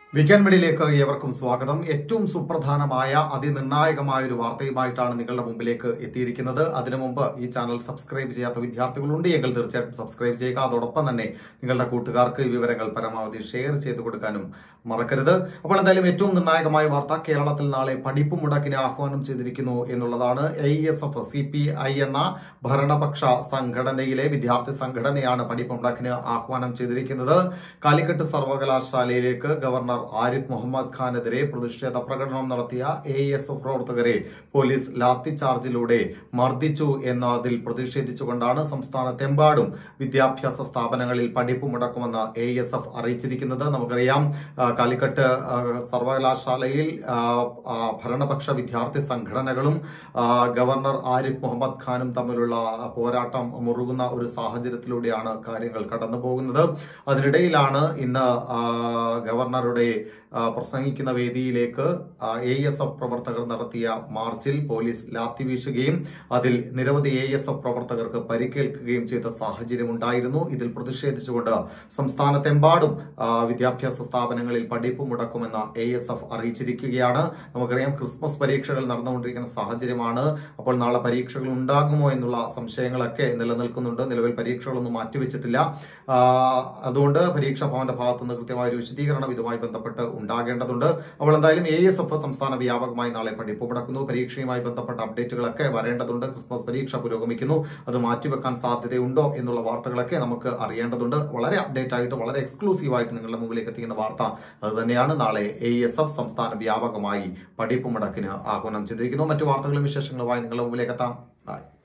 weekend മീഡിയയിലേക്ക് ഏവർക്കും സ്വാഗതം ഏറ്റവും സുപ്രധാനമായ അതിനിർണായകമായ ഒരു വാർത്തയുമായിട്ടാണ് നിങ്ങളുടെ മുമ്പിലേക്ക് എത്തിയിരിക്കുന്നത് അതിനു മുമ്പ് ഈ ചാനൽ സബ്സ്ക്രൈബ് ചെയ്യാത്ത വിദ്യാർത്ഥികളുണ്ട് എങ്കിൽ തീർച്ചയായിട്ടും സബ്സ്ക്രൈബ് ചെയ്യുക അതോടൊപ്പം തന്നെ നിങ്ങളുടെ കൂട്ടുകാർക്ക് ഈ വിവരങ്ങൾ പരമാവധി ഷെയർ ചെയ്ത് കൊടുക്കാനും മറക്കരുത് അപ്പോൾ എന്തായാലും ഏറ്റവും നിർണായകമായ വാർത്ത കേരളത്തിൽ നാളെ പഠിപ്പ് മുടക്കിന് ആഹ്വാനം ചെയ്തിരിക്കുന്നു എന്നുള്ളതാണ് A S F C P I എന്ന ഭരണപക്ഷ സംഘടനയിലെ വിദ്യാർത്ഥി സംഘടനയാണ് പഠിപ്പ് മുടക്കിന് ആഹ്വാനം ചെയ്തിരിക്കുന്നത് കാലിക്കറ്റ് സർവകലാശാലയിലേക്ക് ഗവർണർ ആരിഫ് മുഹമ്മദ് ഖാനെതിരെ പ്രതിഷേധ പ്രകടനം നടത്തിയ എ എസ് എഫ് പ്രവർത്തകരെ പോലീസ് ലാത്തി ചാർജിലൂടെ മർദ്ദിച്ചു എന്നതിൽ പ്രതിഷേധിച്ചുകൊണ്ടാണ് സംസ്ഥാനത്തെമ്പാടും വിദ്യാഭ്യാസ സ്ഥാപനങ്ങളിൽ പഠിപ്പ് മുടക്കുമെന്ന് എ എസ് എഫ് അറിയിച്ചിരിക്കുന്നത് നമുക്കറിയാം ആ, കാലിക്കറ്റ് ആ, സർവകലാശാലയിൽ ആ, ആ, ഭരണപക്ഷ വിദ്യാർത്ഥി സംഘടനകളും ആ, ഗവർണർ ആരിഫ് മുഹമ്മദ് ഖാനും തമ്മിലുള്ള പോരാട്ടം മുറുകുന്ന ഒരു സാഹചര്യത്തിലൂടെയാണ് കാര്യങ്ങൾ കടന്നു പോകുന്നത് അതിനിടയിലാണ് ഇന്ന് ആ, ഗവർണറുടെ ആ, പ്രസംഗിക്കുന്ന വേദിയിലേക്ക് എ എസ് എഫ് പ്രവർത്തകർ നടത്തിയ മാർച്ചിൽ പോലീസ് ലാത്തി വീശുകയും അതിൽ നിരവധി എ എസ് എഫ് പ്രവർത്തകർക്ക് പരിക്കേൽക്കുകയും ചെയ്ത സാഹചര്യം ഉണ്ടായിരുന്നു ഇതിൽ പ്രതിഷേധിച്ചുകൊണ്ട് സംസ്ഥാനത്തെമ്പാടും ആ, വിദ്യാഭ്യാസ സ്ഥാപനങ്ങളിൽ പഠിപ്പ് മുടക്കുമെന്ന് എ എസ് എഫ് അറിയിച്ചിരിക്കുകയാണ് നമുക്കറിയാം ക്രിസ്മസ് പരീക്ഷകൾ നടന്നുകൊണ്ടിരിക്കുന്ന സാഹചര്യമാണ് അപ്പോൾ നാളെ പരീക്ഷകൾ ഉണ്ടാകുമോ എന്നുള്ള സംശയങ്ങളൊക്കെ നിലനിൽക്കുന്നുണ്ട് നിലവിൽ പരീക്ഷകളൊന്നും മാറ്റിവെച്ചിട്ടില്ല ആ, അതുകൊണ്ട് പരീക്ഷാ ഭവന്റെ ഭാഗത്തു നിന്ന് കൃത്യമായ ഒരു വിശദീകരണം ഇതുമായി ബന്ധപ്പെട്ട് ഉണ്ടാകേണ്ടതുണ്ട് അപ്പോൾ എന്തായാലും എ എസ് എഫ് സംസ്ഥാന വ്യാപകമായി നാളെ പഠിപ്പ് മുടക്കുന്നു പരീക്ഷയുമായി ബന്ധപ്പെട്ട അപ്ഡേറ്റുകളൊക്കെ വരേണ്ടതുണ്ട് ക്രിസ്മസ് പരീക്ഷ പുരോഗമിക്കുന്നു അത് മാറ്റിവെക്കാൻ സാധ്യതയുണ്ടോ എന്നുള്ള വാർത്തകളൊക്കെ നമുക്ക് അറിയേണ്ടതുണ്ട് വളരെ അപ്ഡേറ്റ് ആയിട്ട് വളരെ എക്സ്ക്ലൂസീവ് ആയിട്ട് നിങ്ങളുടെ മുമ്പിലേക്ക് എത്തിക്കുന്ന വാർത്ത അത് തന്നെയാണ് നാളെ എ എസ് എഫ് സംസ്ഥാന വ്യാപകമായി പഠിപ്പ് മുടക്കിന് ആഹ്വാനം ചെയ്തിരിക്കുന്നു മറ്റു വാർത്തകളും വിശേഷങ്ങളുമായി നിങ്ങളുടെ മുമ്പിലേക്ക് എത്താം ബൈ